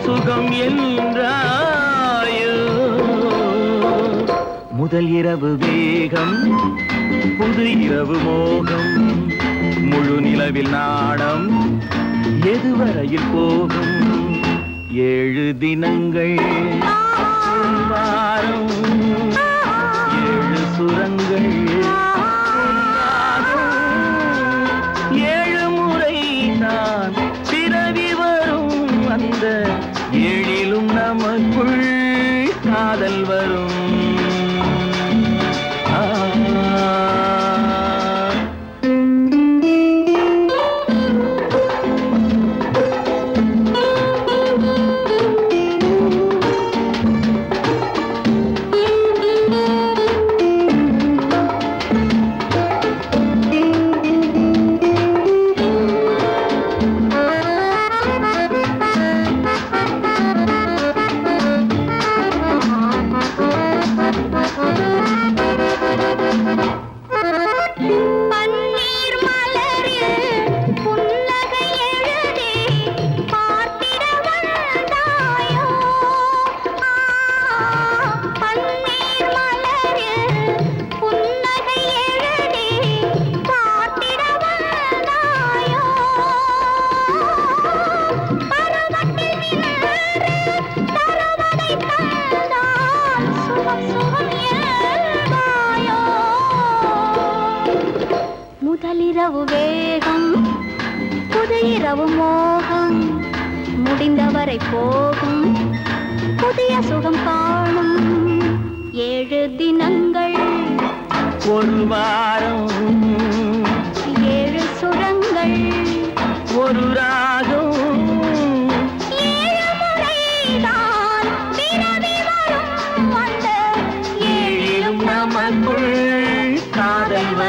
சுகம் என்றாயோ முதல் இரவு வேகம் புது இரவு மோகம் முழு நிலவில் நாணம் எதுவரையில் போகும் ஏழு தினங்கள் ஒரு வாரம் ஏழு சுரங்கள் ஏழு முறை தான் பிறவி வரும் அந்த ஏழிலும் நமக்குள் காதல் வரும் ஆ. பன்னீர் மலரில் புன்னகை எழுதி பார்த்திட வந்தாயோ ஆ, பன்னீர் மலரில் புன்னகை எழுதி பார்த்திட வந்தாயோ பருவத்தில் நின்று தருவதை தந்தால் சுகம் சுகம் இயல்பாயோ முதலிரவு வேகம் புது இரவு மோகம் முடிந்தவரை போகும் புதிய சுகம் காணும் ஏழு தினங்கள் ஒரு வாரம் ஏழு சுரங்கள் ஒரு ராகம் ஏழு முறைதான் பிறவி வரும் அந்த ஏழிலும் நமக்குள் காதல் வரும்